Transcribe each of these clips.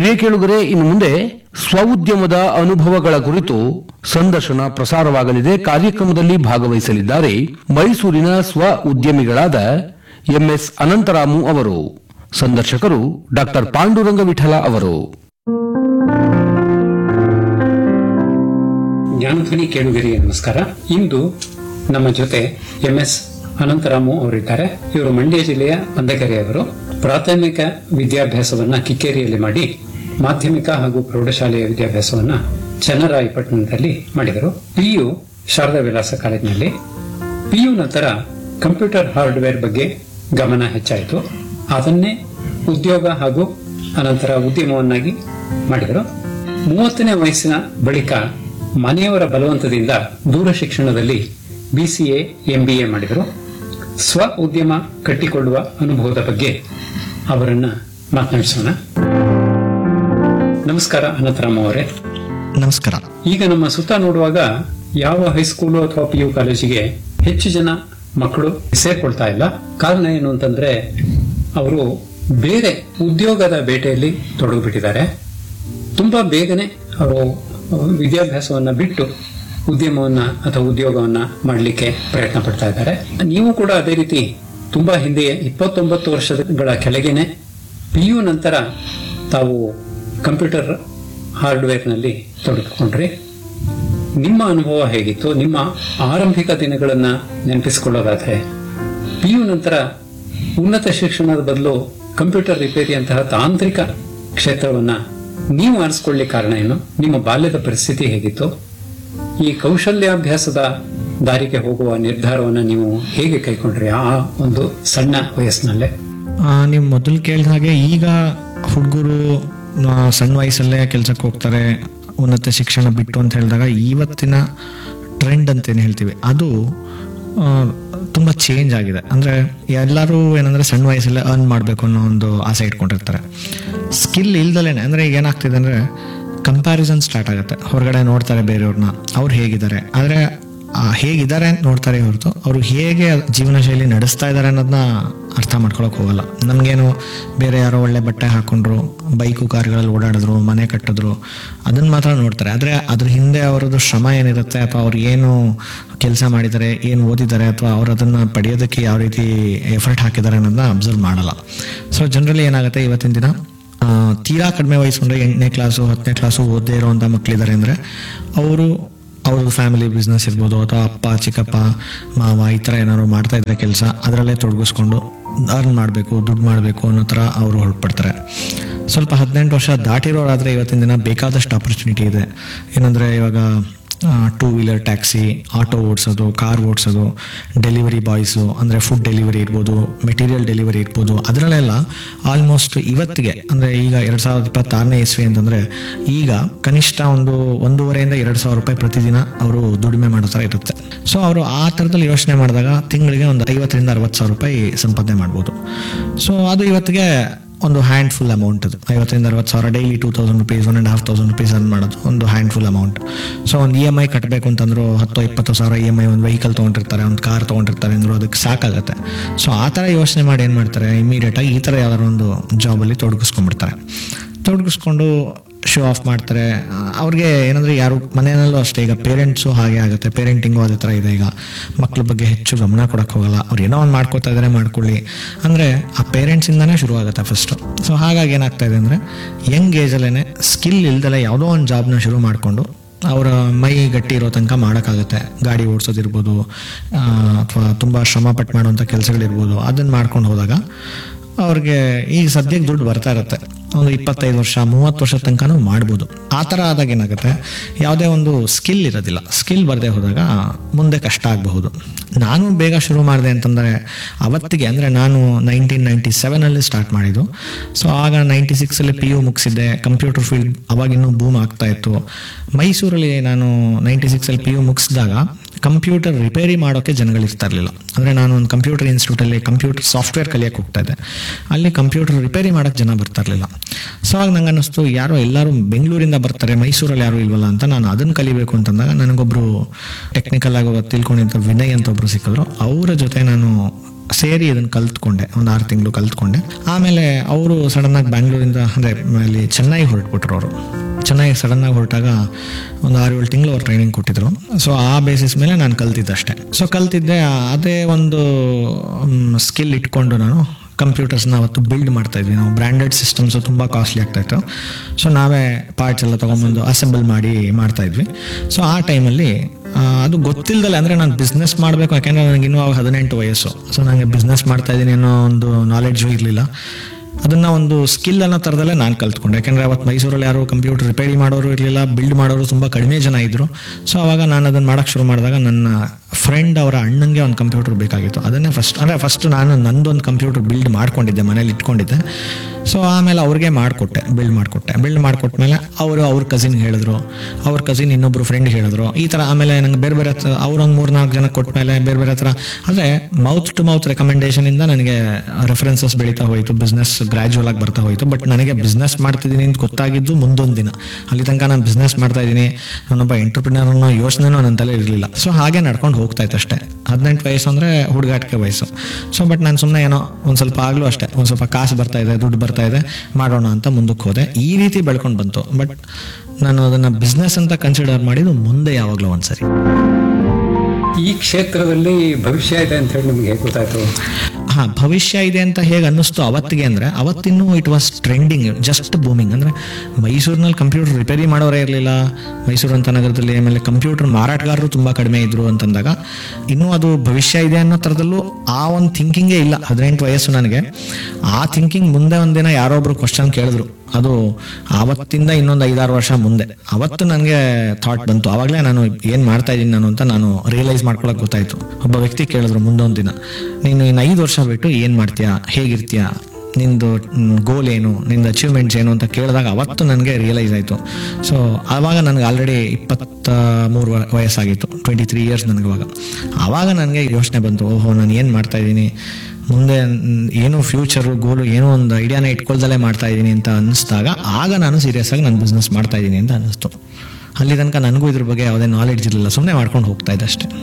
ಪ್ರಿಯ ಕೇಳುಗರೆ ಇನ್ನು ಮುಂದೆ ಸ್ವಉದ್ಯಮದ ಅನುಭವಗಳ ಕುರಿತು ಸಂದರ್ಶನ ಪ್ರಸಾರವಾಗಲಿದೆ ಕಾರ್ಯಕ್ರಮದಲ್ಲಿ ಭಾಗವಹಿಸಲಿದ್ದಾರೆ ಮೈಸೂರಿನ ಸ್ವ ಉದ್ಯಮಿಗಳಾದ ಎಂಎಸ್ ಅನಂತರಾಮು ಅವರು ಸಂದರ್ಶಕರು ಡಾಕ್ಟರ್ ಪಾಂಡುರಂಗ ವಿಠಲ ಅವರು ಜ್ಞಾನಧ್ವನಿ ಕೇಳುಗರಿಗೆ ನಮಸ್ಕಾರ ಇಂದು ನಮ್ಮ ಜೊತೆ ಎಂ ಎಸ್ ಅನಂತರಾಮು ಅವರಿದ್ದಾರೆ ಇವರು ಮಂಡ್ಯ ಜಿಲ್ಲೆಯ ಬಂದಕೆರೆಯವರು ಪ್ರಾಥಮಿಕ ವಿದ್ಯಾಭ್ಯಾಸವನ್ನ ಕಿಕ್ಕೇರಿಯಲ್ಲಿ ಮಾಡಿ ಮಾಧ್ಯಮಿಕ ಹಾಗೂ ಪ್ರೌಢಶಾಲೆಯ ವಿದ್ಯಾಭ್ಯಾಸವನ್ನ ಚನ್ನರಾಯಪಟ್ಟಣದಲ್ಲಿ ಮಾಡಿದರು ಪಿಯು ಶಾರದಾ ವಿಲಾಸ ಕಾಲೇಜಿನಲ್ಲಿ ಪಿಯು ನಂತರ ಕಂಪ್ಯೂಟರ್ ಹಾರ್ಡ್ವೇರ್ ಬಗ್ಗೆ ಗಮನ ಹೆಚ್ಚಾಯಿತು ಅದನ್ನೇ ಉದ್ಯೋಗ ಹಾಗೂ ಅನಂತರ ಉದ್ಯಮವನ್ನಾಗಿ ಮಾಡಿದರು ಮೂವತ್ತನೇ ವಯಸ್ಸಿನ ಬಳಿಕ ಮನೆಯವರ ಬಲವಂತದಿಂದ ದೂರ ಶಿಕ್ಷಣದಲ್ಲಿ ಬಿಸಿಎ ಎಂಬಿಎ ಮಾಡಿದರು ಸ್ವ ಉದ್ಯಮ ಕಟ್ಟಿಕೊಳ್ಳುವ ಅನುಭವದ ಬಗ್ಗೆ ಅವರನ್ನ ಮಾತನಾಡಿಸೋಣ ನಮಸ್ಕಾರ ಅನಂತರಾಮ್ ಅವರೇ ನಮಸ್ಕಾರ ಈಗ ನಮ್ಮ ಸುತ್ತ ನೋಡುವಾಗ ಯಾವ ಹೈಸ್ಕೂಲು ಅಥವಾ ಪಿ ಯು ಕಾಲೇಜಿಗೆ ಹೆಚ್ಚು ಜನ ಮಕ್ಕಳು ಸೇರ್ಕೊಳ್ತಾ ಇಲ್ಲ ಕಾರಣ ಏನು ಅಂತಂದ್ರೆ ಅವರು ಬೇರೆ ಉದ್ಯೋಗದ ಬೇಟೆಯಲ್ಲಿ ತೊಡಗಿಬಿಟ್ಟಿದ್ದಾರೆ ತುಂಬಾ ಬೇಗನೆ ಅವರು ವಿದ್ಯಾಭ್ಯಾಸವನ್ನ ಬಿಟ್ಟು ಉದ್ಯಮವನ್ನ ಅಥವಾ ಉದ್ಯೋಗವನ್ನ ಮಾಡಲಿಕ್ಕೆ ಪ್ರಯತ್ನ ಪಡ್ತಾ ಇದ್ದಾರೆ ನೀವು ಕೂಡ ಅದೇ ರೀತಿ ತುಂಬಾ ಹಿಂದೆ ಇಪ್ಪತ್ತೊಂಬತ್ತು ವರ್ಷಗಳ ಕೆಳಗೇನೆ ಪಿ ಯು ನಂತರ ತಾವು ಕಂಪ್ಯೂಟರ್ ಹಾರ್ಡ್ವೇರ್ನಲ್ಲಿ ತೊಡಗಿಕೊಂಡ್ರಿ ನಿಮ್ಮ ಅನುಭವ ಹೇಗಿತ್ತು ನಿಮ್ಮ ಆರಂಭಿಕ ದಿನಗಳನ್ನ ನೆನಪಿಸಿಕೊಳ್ಳೋದಾದ್ರೆ ಪಿ ಯು ನಂತರ ಉನ್ನತ ಶಿಕ್ಷಣದ ಬದಲು ಕಂಪ್ಯೂಟರ್ ರಿಪೇರಿಯಂತಹ ತಾಂತ್ರಿಕ ಕ್ಷೇತ್ರವನ್ನ ನೀವು ಆರಿಸಿಕೊಳ್ಳಿ ಕಾರಣ ಏನು ನಿಮ್ಮ ಬಾಲ್ಯದ ಪರಿಸ್ಥಿತಿ ಹೇಗಿತ್ತು ಈ ಕೌಶಲ್ಯಾಭ್ಯಾಸದ ದಾರಿಗೆ ಹೋಗುವ ನಿರ್ಧಾರವನ್ನ ನೀವು ಹೇಗೆ ಕೈಕೊಂಡ್ರಿ ಆ ಒಂದು ಸಣ್ಣ ವಯಸ್ಸಿನಲ್ಲೇ ಆ, ನೀವು ಮೊದಲು ಕೇಳಿದ ಹಾಗೆ ಈಗ ಹುಡುಗರು ಸಣ್ಣ ವಯಸ್ಸಲ್ಲೇ ಕೆಲ್ಸಕ್ಕೆ ಹೋಗ್ತಾರೆ ಉನ್ನತ ಶಿಕ್ಷಣ ಬಿಟ್ಟು ಅಂತ ಹೇಳಿದಾಗ ಇವತ್ತಿನ ಟ್ರೆಂಡ್ ಅಂತೇನು ಹೇಳ್ತೀವಿ ಅದು ಆ, ತುಂಬಾ ಚೇಂಜ್ ಆಗಿದೆ ಅಂದ್ರೆ ಎಲ್ಲರೂ ಏನಂದ್ರೆ ಸಣ್ಣ ವಯಸ್ಸಲ್ಲೇ ಅರ್ನ್ ಮಾಡಬೇಕು ಅನ್ನೋ ಒಂದು ಆಸೆ ಇಟ್ಕೊಂಡಿರ್ತಾರೆ ಸ್ಕಿಲ್ ಇಲ್ದಲೇನೆ ಅಂದ್ರೆ ಈಗ ಏನಾಗ್ತಿದೆ ಅಂದ್ರೆ ಕಂಪ್ಯಾರಿಸನ್ ಸ್ಟಾರ್ಟ್ ಆಗುತ್ತೆ ಹೊರಗಡೆ ನೋಡ್ತಾರೆ ಬೇರೆಯವ್ರನ್ನ ಅವ್ರು ಹೇಗಿದ್ದಾರೆ ಆದ್ರೆ ಆ, ಹೇಗಿದ್ದಾರೆ ಅಂತ ನೋಡ್ತಾರೆ ಹೊರತು ಅವರು ಹೇಗೆ ಜೀವನ ಶೈಲಿ ನಡೆಸ್ತಾ ಇದ್ದಾರೆ ಅನ್ನೋದನ್ನ ಅರ್ಥ ಮಾಡ್ಕೊಳಕ್ ಹೋಗಲ್ಲ ನಮಗೇನು ಬೇರೆ ಯಾರೋ ಒಳ್ಳೆ ಬಟ್ಟೆ ಹಾಕೊಂಡ್ರು ಬೈಕು ಕಾರ್ಗಳಲ್ಲಿ ಓಡಾಡಿದ್ರು ಮನೆ ಕಟ್ಟಿದ್ರು ಅದನ್ನ ಮಾತ್ರ ನೋಡ್ತಾರೆ ಆದರೆ ಅದ್ರ ಹಿಂದೆ ಅವರದ್ದು ಶ್ರಮ ಏನಿರುತ್ತೆ ಅಥವಾ ಅವ್ರು ಏನು ಕೆಲಸ ಮಾಡಿದ್ದಾರೆ ಏನು ಓದಿದ್ದಾರೆ ಅಥವಾ ಅವ್ರು ಅದನ್ನ ಪಡೆಯೋದಕ್ಕೆ ಯಾವ ರೀತಿ ಎಫರ್ಟ್ ಹಾಕಿದ್ದಾರೆ ಅನ್ನೋದನ್ನ ಅಬ್ಸರ್ವ್ ಮಾಡಲ್ಲ ಸೊ ಜನರಲಿ ಏನಾಗುತ್ತೆ ಇವತ್ತಿನ ದಿನ ಆ, ತೀರಾ ಕಡಿಮೆ ವಯಸ್ಸು ಅಂದರೆ ಎಂಟನೇ ಕ್ಲಾಸು ಹತ್ತನೇ ಕ್ಲಾಸು ಓದದೇ ಇರೋವಂಥ ಮಕ್ಕಳಿದ್ದಾರೆ ಅಂದರೆ ಅವರು ಅವ್ರದ್ದು ಫ್ಯಾಮಿಲಿ ಬಿಸ್ನೆಸ್ ಇರ್ಬೋದು ಅಥವಾ ಅಪ್ಪ ಚಿಕ್ಕಪ್ಪ ಮಾವ ಈ ಥರ ಏನಾದ್ರು ಮಾಡ್ತಾ ಇದ್ರೆ ಕೆಲಸ ಅದರಲ್ಲೇ ತೊಡಗಿಸ್ಕೊಂಡು ಅರ್ನ್ ಮಾಡಬೇಕು ದುಡ್ಡು ಮಾಡಬೇಕು ಅನ್ನೋ ಥರ ಅವರು ಹೊರಟ್ಬಿಡ್ತಾರೆ ಸ್ವಲ್ಪ ಹದಿನೆಂಟು ವರ್ಷ ದಾಟಿರೋರಾದರೆ ಇವತ್ತಿನ ದಿನ ಬೇಕಾದಷ್ಟು ಆಪರ್ಚುನಿಟಿ ಇದೆ ಏನಂದರೆ ಇವಾಗ ಟೂ ವೀಲರ್ ಟ್ಯಾಕ್ಸಿ ಆಟೋ ಓಡಿಸೋದು ಕಾರ್ ಓಡಿಸೋದು ಡೆಲಿವರಿ ಬಾಯ್ಸು ಅಂದರೆ ಫುಡ್ ಡೆಲಿವರಿ ಇರ್ಬೋದು ಮೆಟೀರಿಯಲ್ ಡೆಲಿವರಿ ಇರ್ಬೋದು ಅದರಲ್ಲೆಲ್ಲ ಆಲ್ಮೋಸ್ಟ್ ಇವತ್ತಿಗೆ ಅಂದರೆ ಈಗ ಎರಡು ಸಾವಿರದ ಇಪ್ಪತ್ತಾರನೇ ಇಸ್ವಿ ಅಂತಂದರೆ ಈಗ ಕನಿಷ್ಠ ಒಂದು ಒಂದೂವರೆಯಿಂದ ಎರಡು ಸಾವಿರ ರೂಪಾಯಿ ಪ್ರತಿದಿನ ಅವರು ದುಡಿಮೆ ಮಾಡೋ ಥರ ಇರುತ್ತೆ ಸೊ ಅವರು ಆ ಥರದಲ್ಲಿ ಯೋಚನೆ ಮಾಡಿದಾಗ ತಿಂಗಳಿಗೆ ಒಂದು ಐವತ್ತರಿಂದ ಅರವತ್ತು ಸಾವಿರ ರೂಪಾಯಿ ಸಂಪಾದನೆ ಮಾಡ್ಬೋದು ಸೊ ಅದು ಇವತ್ತಿಗೆ ಒಂದು ಹ್ಯಾಂಡ್ ಫುಲ್ ಅಮೌಂಟ್ ಅದು ಐವತ್ತರಿಂದ ಅರವತ್ತು ಸಾವಿರ daily two thousand rupees one and half thousand rupees earn ಮಾಡೋದು ಒಂದು ಹ್ಯಾಂಡ್ ಫುಲ್ ಅಮೌಂಟ್ ಸೊ ಒಂದು ಇ ಎಮ್ ಐ ಕಟ್ಟಬೇಕು ಅಂತಂದ್ರು ಹತ್ತು ಇಪ್ಪತ್ತು ಸಾವಿರ ಇ ಎಮ್ ಐ ಒಂದು ವೆಹಿಕಲ್ ತೊಗೊಂಡಿರ್ತಾರೆ ಒಂದು ಕಾರ್ ತೊಗೊಂಡಿರ್ತಾರೆ ಅಂದ್ರು ಅದಕ್ಕೆ ಸಾಕಾಗುತ್ತೆ ಸೊ ಆ ಥರ ಯೋಚನೆ ಮಾಡಿ ಏನು ಮಾಡ್ತಾರೆ ಇಮಿಡಿಯೇಟಾಗಿ ಈ ಥರ ಯಾವ್ದಾದ್ರು ಒಂದು ಜಾಬಲ್ಲಿ ತೊಡಗಿಸ್ಕೊಂಡ್ಬಿಡ್ತಾರೆ ತೊಡಗಿಸ್ಕೊಂಡು ಶೋ ಆಫ್ ಮಾಡ್ತಾರೆ ಆ, ಅವ್ರಿಗೆ ಏನಂದ್ರೆ ಯಾರು ಮನೆಯಲ್ಲೂ ಅಷ್ಟೇ ಈಗ ಪೇರೆಂಟ್ಸು ಹಾಗೆ ಆಗುತ್ತೆ ಪೇರೆಂಟಿಂಗು ಅದೇ ಥರ ಇದೆ ಈಗ ಮಕ್ಳ ಬಗ್ಗೆ ಹೆಚ್ಚು ಗಮನ ಕೊಡಕ್ಕೆ ಹೋಗಲ್ಲ ಅವ್ರು ಏನೋ ಒಂದು ಮಾಡ್ಕೋತಾ ಇದ್ದಾರೆ ಮಾಡ್ಕೊಳ್ಳಿ ಅಂದರೆ ಆ ಪೇರೆಂಟ್ಸಿಂದನೇ ಶುರು ಆಗುತ್ತೆ ಫಸ್ಟು ಸೊ ಹಾಗಾಗಿ ಏನಾಗ್ತಾ ಇದೆ ಅಂದರೆ ಯಂಗ್ ಏಜಲ್ಲೇ ಸ್ಕಿಲ್ ಇಲ್ದಲೆ ಯಾವುದೋ ಒಂದು ಜಾಬ್ನ ಶುರು ಮಾಡಿಕೊಂಡು ಅವರ ಮೈ ಗಟ್ಟಿ ಇರೋ ತನಕ ಮಾಡೋಕ್ಕಾಗುತ್ತೆ ಗಾಡಿ ಓಡಿಸೋದಿರ್ಬೋದು ಅಥವಾ ತುಂಬ ಶ್ರಮಪಟ್ಟು ಮಾಡುವಂಥ ಕೆಲಸಗಳಿರ್ಬೋದು ಅದನ್ನು ಮಾಡ್ಕೊಂಡು ಹೋದಾಗ ಅವ್ರಿಗೆ ಈಗ ಸದ್ಯಕ್ಕೆ ದುಡ್ಡು ಬರ್ತಾ ಇರುತ್ತೆ ಒಂದು ಇಪ್ಪತ್ತೈದು ವರ್ಷ ಮೂವತ್ತು ವರ್ಷದ ತನಕನೂ ಮಾಡ್ಬೋದು ಆ ಥರ ಆದಾಗ ಏನಾಗುತ್ತೆ ಯಾವುದೇ ಒಂದು ಸ್ಕಿಲ್ ಇರೋದಿಲ್ಲ ಸ್ಕಿಲ್ ಬರದೇ ಹೋದಾಗ ಮುಂದೆ ಕಷ್ಟ ಆಗಬಹುದು ನಾನು ಬೇಗ ಶುರು ಮಾಡಿದೆ ಅಂತಂದರೆ ಅವತ್ತಿಗೆ ಅಂದರೆ ನಾನು ನೈನ್ಟೀನ್ ನೈಂಟಿ ಸೆವೆನಲ್ಲಿ ಸ್ಟಾರ್ಟ್ ಮಾಡಿದ್ದು ಸೊ ಆಗ ನೈಂಟಿ ಸಿಕ್ಸಲ್ಲಿ ಪಿ ಯು ಮುಗಿಸಿದ್ದೆ ಕಂಪ್ಯೂಟರ್ ಫೀಲ್ಡ್ ಅವಾಗಿನ್ನೂ ಬೂಮ್ ಆಗ್ತಾ ಇತ್ತು ಮೈಸೂರಲ್ಲಿ ನಾನು ನೈಂಟಿ ಸಿಕ್ಸಲ್ಲಿ ಪಿ ಯು ಮುಗಿಸಿದಾಗ ಕಂಪ್ಯೂಟರ್ ರಿಪೇರಿ ಮಾಡೋಕ್ಕೆ ಜನಗಳು ಇರ್ತಾ ಇರಲಿಲ್ಲ ಅಂದರೆ ನಾನು ಒಂದು ಕಂಪ್ಯೂಟರ್ ಇನ್ಸ್ಟಿಟ್ಯೂಟಲ್ಲಿ ಕಂಪ್ಯೂಟರ್ ಸಾಫ್ಟ್ವೇರ್ ಕಲಿಯಕ್ಕೆ ಹೋಗ್ತಾ ಇದ್ದೆ ಅಲ್ಲಿ ಕಂಪ್ಯೂಟರ್ ರಿಪೇರಿ ಮಾಡೋಕ್ಕೆ ಜನ ಬರ್ತಾ ಇರಲಿಲ್ಲ ಸೊ ಆಗ ನಂಗೆ ಅನ್ನಿಸ್ತು ಯಾರೋ ಎಲ್ಲರೂ ಬೆಂಗಳೂರಿಂದ ಬರ್ತಾರೆ ಮೈಸೂರಲ್ಲಿ ಯಾರು ಇಲ್ವಲ್ಲ ಅಂತ ನಾನು ಅದನ್ನು ಕಲಿಬೇಕು ಅಂತಂದಾಗ ನನಗೊಬ್ಬರು ಟೆಕ್ನಿಕಲ್ ಆಗಿ ತಿಳ್ಕೊಂಡಿದ್ದ ವಿನಯ್ ಅಂತ ಒಬ್ರು ಸಿಕ್ಕಿದ್ರು ಅವರ ಜೊತೆ ನಾನು ಸೇರಿ ಇದನ್ನು ಕಲ್ತ್ಕೊಂಡೆ ಒಂದು ಆರು ತಿಂಗಳು ಕಲ್ತ್ಕೊಂಡೆ ಆಮೇಲೆ ಅವರು ಸಡನ್ನಾಗಿ ಬ್ಯಾಂಗ್ಳೂರಿಂದ ಅಂದರೆ ಅಲ್ಲಿ ಚೆನ್ನೈಗೆ ಹೊರಟ್ಬಿಟ್ರು ಅವರು ಚೆನ್ನೈಗೆ ಸಡನ್ನಾಗಿ ಹೊರಟಾಗ ಒಂದು ಆರು ಏಳು ತಿಂಗಳು ಅವ್ರು ಟ್ರೈನಿಂಗ್ ಕೊಟ್ಟಿದ್ರು ಸೊ ಆ ಬೇಸಿಸ್ ಮೇಲೆ ನಾನು ಕಲ್ತಿದ್ದಷ್ಟೇ ಸೊ ಕಲ್ತಿದ್ದೆ ಅದೇ ಒಂದು ಸ್ಕಿಲ್ ಇಟ್ಕೊಂಡು ನಾನು ಕಂಪ್ಯೂಟರ್ಸ್ನ ಅವತ್ತು ಬಿಲ್ಡ್ ಮಾಡ್ತಾ ಇದ್ವಿ ನಾವು ಬ್ರ್ಯಾಂಡೆಡ್ ಸಿಸ್ಟಮ್ಸು ತುಂಬ ಕಾಸ್ಟ್ಲಿ ಆಗ್ತಾ ಇತ್ತು ಸೊ ನಾವೇ ಪಾರ್ಟ್ಸ್ ಎಲ್ಲ ತೊಗೊಂಬಂದು ಅಸೆಂಬಲ್ ಮಾಡಿ ಮಾಡ್ತಾ ಇದ್ವಿ ಸೊ ಆ ಟೈಮಲ್ಲಿ ಅದು ಗೊತ್ತಿಲ್ಲದಲ್ಲ ಅಂದರೆ ನಾನು ಬಿಸ್ನೆಸ್ ಮಾಡಬೇಕು ಯಾಕೆಂದರೆ ನನಗೆ ಇನ್ನೂ ಅವಾಗ ಹದಿನೆಂಟು ವಯಸ್ಸು ಸೊ ನನಗೆ ಬಿಸ್ನೆಸ್ ಮಾಡ್ತಾ ಇದ್ದೀನಿ ಅನ್ನೋ ಒಂದು ನಾಲೆಡ್ಜು ಇರಲಿಲ್ಲ ಅದನ್ನ ಒಂದು ಸ್ಕಿಲ್ ಅನ್ನೋ ಥರದಲ್ಲೇ ನಾನು ಕಲ್ತ್ಕೊಂಡೆ ಯಾಕೆಂದರೆ ಅವತ್ತು ಮೈಸೂರಲ್ಲಿ ಯಾರು ಕಂಪ್ಯೂಟರ್ ರಿಪೇರಿ ಮಾಡೋರು ಇರಲಿಲ್ಲ ಬಿಲ್ಡ್ ಮಾಡೋರು ತುಂಬ ಕಡಿಮೆ ಜನ ಇದ್ದರು ಸೊ ಅವಾಗ ನಾನು ಅದನ್ನು ಮಾಡೋಕ್ಕೆ ಶುರು ಮಾಡಿದಾಗ ನನ್ನ ಫ್ರೆಂಡ್ ಅವರ ಅಣ್ಣಂಗೆ ಒಂದು ಕಂಪ್ಯೂಟರ್ ಬೇಕಾಗಿತ್ತು ಅದನ್ನೇ ಫಸ್ಟ್ ಅಂದರೆ ಫಸ್ಟ್ ನಾನು ನಂದೊಂದು ಕಂಪ್ಯೂಟರ್ ಬಿಲ್ಡ್ ಮಾಡ್ಕೊಂಡಿದ್ದೆ ಮನೇಲಿ ಇಟ್ಕೊಂಡಿದ್ದೆ ಸೊ ಆಮೇಲೆ ಅವ್ರಿಗೆ ಮಾಡಿಕೊಟ್ಟೆ ಬಿಲ್ಡ್ ಮಾಡಿಕೊಟ್ಟೆ ಬಿಲ್ಡ್ ಮಾಡಿಕೊಟ್ಮೇಲೆ ಅವರು ಅವ್ರ ಕಸಿನ್ ಹೇಳಿದ್ರು ಅವ್ರ ಕಸಿನ್ ಇನ್ನೊಬ್ರು ಫ್ರೆಂಡ್ ಹೇಳಿದ್ರು ಈ ಥರ ಆಮೇಲೆ ನಂಗೆ ಬೇರೆ ಬೇರೆ ಹತ್ರ ಅವ್ರೊಂದು ಮೂರು ನಾಲ್ಕು ಜನ ಕೊಟ್ಮೇಲೆ ಬೇರೆ ಬೇರೆ ಹತ್ರ ಅಂದರೆ ಮೌತ್ ಟು ಮೌತ್ ರೆಕಮೆಂಡೇಶನಿಂದ ನನಗೆ ರೆಫರೆನ್ಸಸ್ ಬೆಳೀತಾ ಹೋಯಿತು ಬಿಸ್ನೆಸ್ ಗ್ರ್ಯಾಜುವಲ್ ಆಗಿ ಬರ್ತಾ ಹೋಯಿತು ಬಟ್ ನನಗೆ ಬಿಸ್ನೆಸ್ ಮಾಡ್ತಿದ್ದೀನಿ ಅಂತ ಗೊತ್ತಾಗಿದ್ದು ಮುಂದೊಂದು ದಿನ ಅಲ್ಲಿ ತನಕ ನಾನು ಬಿಸ್ನೆಸ್ ಮಾಡ್ತಾ ಇದ್ದೀನಿ ನಾನೊಬ್ಬ ಎಂಟರ್ಪ್ರಿನರ್ ಅನ್ನೋ ಯೋಚನೆನೂ ನನ್ನ ತಲೆ ಇರಲಿಲ್ಲ ಸೊ ಹಾಗೆ ನಡ್ಕೊಂಡು ಹೋಗ್ತಾ ಇತ್ತು ಅಷ್ಟೇ ಹದಿನೆಂಟು ವಯಸ್ಸು ಅಂದರೆ ಹುಡುಗಾಟಿಕೆ ವಯಸ್ಸು ಸೊ ಬಟ್ ನಾನು ಸುಮ್ಮನೆ ಏನೋ ಒಂದು ಸ್ವಲ್ಪ ಆಗಲೂ ಅಷ್ಟೇ ಒಂದು ಸ್ವಲ್ಪ ಕಾಸು ಬರ್ತಾ ಇದೆ ದುಡ್ಡು ಬರ್ತಾ ಇದೆ ಮಾಡೋಣ ಅಂತ ಮುಂದಕ್ಕೆ ಹೋದೆ ಈ ರೀತಿ ಬೆಳ್ಕೊಂಡು ಬಂತು ಬಟ್ ನಾನು ಅದನ್ನು ಬಿಸ್ನೆಸ್ ಅಂತ ಕನ್ಸಿಡರ್ ಮಾಡಿದ್ದು ಮುಂದೆ ಯಾವಾಗಲೂ ಒಂದ್ಸರಿ ಈ ಕ್ಷೇತ್ರದಲ್ಲಿ ಭವಿಷ್ಯ ಇದೆ ಅಂತ ಹೇಳಿ ನಿಮ್ಗೆ ಹೇಗೆ ಗೊತ್ತಾಯ್ತು ಹಾ ಭವಿಷ್ಯ ಇದೆ ಅಂತ ಹೇಗೆ ಅನ್ನಿಸ್ತು ಅವತ್ತಿಗೆ ಅಂದ್ರೆ ಅವತ್ತಿನ್ನೂ it was trending just booming ಅಂದ್ರೆ ಮೈಸೂರಿನಲ್ಲಿ ಕಂಪ್ಯೂಟರ್ ರಿಪೇರಿ ಮಾಡೋರೇ ಇರಲಿಲ್ಲ ಮೈಸೂರು ಅಂತ ನಗರದಲ್ಲಿ ಆಮೇಲೆ ಕಂಪ್ಯೂಟರ್ ಮಾರಾಟಗಾರರು ತುಂಬಾ ಕಡಿಮೆ ಇದ್ರು ಅಂತಂದಾಗ ಇನ್ನೂ ಅದು ಭವಿಷ್ಯ ಇದೆ ಅನ್ನೋ ಥರದಲ್ಲೂ ಆ ಒಂದು ಥಿಂಕಿಂಗೇ ಇಲ್ಲ ಹದಿನೆಂಟು ವಯಸ್ಸು ನನಗೆ ಆ ಥಿಂಕಿಂಗ್ ಮುಂದೆ ಒಂದಿನ ಯಾರೋ ಒಬ್ರು ಕ್ವಶನ್ ಕೇಳಿದ್ರು ಅದು ಆವತ್ತಿಂದ ಇನ್ನೊಂದು ಐದಾರು ವರ್ಷ ಮುಂದೆ ಅವತ್ತು ನನಗೆ ಥಾಟ್ ಬಂತು ಆವಾಗಲೇ ನಾನು ಏನು ಮಾಡ್ತಾ ಇದ್ದೀನಿ ನಾನು ಅಂತ ನಾನು ರಿಯಲೈಸ್ ಮಾಡ್ಕೊಳಕ್ ಗೊತ್ತಾಯ್ತು ಒಬ್ಬ ವ್ಯಕ್ತಿ ಕೇಳಿದ್ರು ಮುಂದೊಂದು ದಿನ ನೀನು ಇನ್ನು ಐದು ವರ್ಷ ಬಿಟ್ಟು ಏನು ಮಾಡ್ತೀಯಾ ಹೇಗಿರ್ತೀಯಾ ನಿಂದು ಗೋಲ್ ಏನು ನಿಂದು ಅಚೀವ್ಮೆಂಟ್ಸ್ ಏನು ಅಂತ ಕೇಳಿದಾಗ ಅವತ್ತು ನನಗೆ ರಿಯಲೈಸ್ ಆಯಿತು ಸೊ ಆವಾಗ ನನಗೆ ಆಲ್ರೆಡಿ ಇಪ್ಪತ್ತ ಮೂರು ವಯಸ್ಸಾಗಿತ್ತು ಟ್ವೆಂಟಿ ತ್ರೀ ಇಯರ್ಸ್ ನನಗೆ ಅವಾಗ ಆವಾಗ ನನಗೆ ಯೋಚನೆ ಬಂತು ಓಹೋ ನಾನು ಏನು ಮಾಡ್ತಾ ಇದ್ದೀನಿ ಮುಂದೆ ನ್- ಏನು ಫ್ಯೂಚರು ಗೋಲು ಏನೋ ಒಂದು ಐಡಿಯಾನ ಇಟ್ಕೊಳ್ದಲ್ಲೇ ಮಾಡ್ತಾ ಇದ್ದೀನಿ ಅಂತ ಅನಿಸ್ದಾಗ ಆಗ ನಾನು ಸೀರಿಯಸ್ ಆಗಿ ನಾನು ಬಿಸ್ನೆಸ್ ಮಾಡ್ತಾ ಇದ್ದೀನಿ ಅಂತ ಅನ್ನಿಸ್ತು ಅಲ್ಲಿ ತನಕ ನನಗೂ ಇದ್ರ ಬಗ್ಗೆ ಯಾವುದೇ ನಾಲೆಡ್ಜ್ ಇರಲಿಲ್ಲ ಸುಮ್ಮನೆ ಮಾಡ್ಕೊಂಡು ಹೋಗ್ತಾ ಇದ್ದೆ ಅಷ್ಟೇ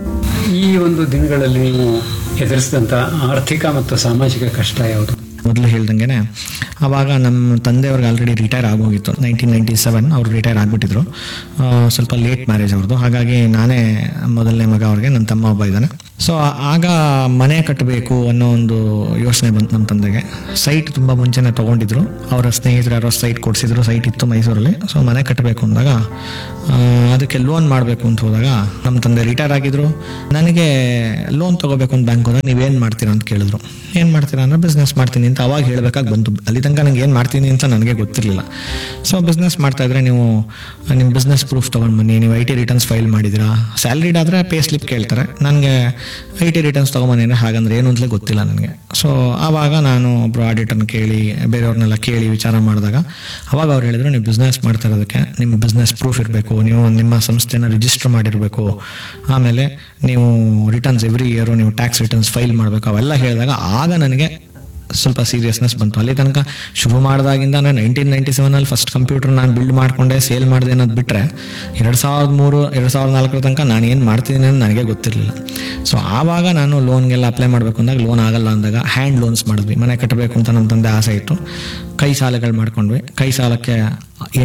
ಈ ಒಂದು ದಿನಗಳಲ್ಲಿ ನೀವು ಎದುರಿಸಿದಂತ ಆರ್ಥಿಕ ಮತ್ತು ಸಾಮಾಜಿಕ ಕಷ್ಟ ಯಾವುದು ಮೊದಲು ಹೇಳ್ದಂಗೆನೆ ಅವಾಗ ನಮ್ಮ ತಂದೆಯವ್ರಿಗೆ ಆಲ್ರೆಡಿ ರಿಟೈರ್ ಆಗೋಗಿತ್ತು ನೈನ್ಟೀನ್ ನೈಂಟಿ ಸೆವೆನ್ ಅವ್ರು ರಿಟೈರ್ ಆಗಿಬಿಟ್ಟಿದ್ರು ಸ್ವಲ್ಪ ಲೇಟ್ ಮ್ಯಾರೇಜ್ ಅವ್ರದ್ದು ಹಾಗಾಗಿ ನಾನೇ ಮೊದಲನೇ ಮಗ ಅವ್ರಿಗೆ ನನ್ನ ತಮ್ಮ ಒಬ್ಬ ಇದ್ದಾನೆ ಸೊ ಆಗ ಮನೆ ಕಟ್ಟಬೇಕು ಅನ್ನೋ ಒಂದು ಯೋಚನೆ ಬಂತು ನಮ್ಮ ತಂದೆಗೆ ಸೈಟ್ ತುಂಬ ಮುಂಚೆನೇ ತೊಗೊಂಡಿದ್ರು ಅವರ ಸ್ನೇಹಿತರು ಯಾರೋ ಸೈಟ್ ಕೊಡಿಸಿದ್ರು ಸೈಟ್ ಇತ್ತು ಮೈಸೂರಲ್ಲಿ ಸೊ ಮನೆ ಕಟ್ಟಬೇಕು ಅಂದಾಗ ಆ, ಅದಕ್ಕೆ ಲೋನ್ ಮಾಡಬೇಕು ಅಂತ ಹೋದಾಗ ನಮ್ಮ ತಂದೆ ರಿಟೈರ್ ಆಗಿದ್ರು ನನಗೆ ಲೋನ್ ತಗೋಬೇಕು ಅಂತ ಬ್ಯಾಂಕ್ ಹೋದಾಗ ನೀವೇನು ಮಾಡ್ತೀರಾ ಅಂತ ಕೇಳಿದ್ರು ಏನು ಮಾಡ್ತೀರಾ ಅಂದ್ರೆ ಬಿಸ್ನೆಸ್ ಮಾಡ್ತೀನಿ ಅಂತ ಅವಾಗ ಹೇಳಬೇಕಾಗಿ ಬಂತು ಅಲ್ಲಿ ತನಕ ನಂಗೆ ಏನು ಮಾಡ್ತೀನಿ ಅಂತ ನನಗೆ ಗೊತ್ತಿರಲಿಲ್ಲ ಸೊ ಬಿಸ್ನೆಸ್ ಮಾಡ್ತಾ ಇದ್ರೆ ನೀವು ನಿಮ್ಮ ಬಿಸ್ನೆಸ್ ಪ್ರೂಫ್ ತೊಗೊಂಡು ಬನ್ನಿ ನೀವು ಐ ಟಿ ರಿಟರ್ನ್ಸ್ ಫೈಲ್ ಮಾಡಿದ್ದೀರಾ ಸ್ಯಾಲ್ರಿಡ್ ಆದರೆ ಪೇ ಸ್ಲಿಪ್ ಕೇಳ್ತಾರೆ ನನಗೆ ಐ ಟಿ ರಿಟರ್ನ್ಸ್ ತೊಗೊಂಬನ್ನಿ ಅಂದರೆ ಹಾಗಂದ್ರೆ ಏನು ಅಂತಲೇ ಗೊತ್ತಿಲ್ಲ ನನಗೆ ಸೊ ಆವಾಗ ನಾನು ಒಬ್ಬರು ಆಡಿಟರ್ನ ಕೇಳಿ ಬೇರೆಯವ್ರನ್ನೆಲ್ಲ ಕೇಳಿ ವಿಚಾರ ಮಾಡಿದಾಗ ಅವಾಗ ಅವ್ರು ಹೇಳಿದ್ರು ನೀವು ಬಿಸ್ನೆಸ್ ಮಾಡ್ತಾ ಇರೋದಕ್ಕೆ ನಿಮ್ಮ ಬಿಸ್ನೆಸ್ ಪ್ರೂಫ್ ಇರಬೇಕು ನೀವು ನಿಮ್ಮ ಸಂಸ್ಥೆನ ರಿಜಿಸ್ಟರ್ ಮಾಡಿರಬೇಕು ಆಮೇಲೆ ನೀವು ರಿಟರ್ನ್ಸ್ ಎವ್ರಿ ಇಯರು ನೀವು ಟ್ಯಾಕ್ಸ್ ರಿಟರ್ನ್ಸ್ ಫೈಲ್ ಮಾಡಬೇಕು ಅವೆಲ್ಲ ಹೇಳಿದಾಗ ಆಗ ನನಗೆ ಸ್ವಲ್ಪ ಸೀರಿಯಸ್ನೆಸ್ ಬಂತು ಅಲ್ಲಿ ತನಕ ಶುರು ಮಾಡಿದಾಗಿಂದ ನಾನು ನೈನ್ಟೀನ್ ನೈಂಟಿ ಸೆವೆನಲ್ಲಿ ಫಸ್ಟ್ ಕಂಪ್ಯೂಟರ್ ನಾನು ಬಿಲ್ಡ್ ಮಾಡಿಕೊಂಡೆ ಸೇಲ್ ಮಾಡಿದೆ ಅನ್ನೋದು ಬಿಟ್ಟರೆ ಎರಡು ಸಾವಿರದ ಮೂರು ಎರಡು ಸಾವಿರದ ನಾಲ್ಕರ ತನಕ ನಾನು ಏನು ಮಾಡ್ತಿದ್ದೀನಿ ಅಂತ ನನಗೆ ಗೊತ್ತಿರಲಿಲ್ಲ ಸೊ ಆವಾಗ ನಾನು ಲೋನ್ಗೆಲ್ಲ ಅಪ್ಲೈ ಮಾಡಬೇಕು ಅಂದಾಗ ಲೋನ್ ಆಗಲ್ಲ ಅಂದಾಗ ಹ್ಯಾಂಡ್ ಲೋನ್ಸ್ ಮಾಡಿದ್ವಿ ಮನೆ ಕಟ್ಟಬೇಕು ಅಂತ ನಮ್ಮ ತಂದೆ ಆಸೆ ಇತ್ತು ಕೈ ಸಾಲಗಳು ಮಾಡ್ಕೊಂಡ್ವಿ ಕೈ ಸಾಲಕ್ಕೆ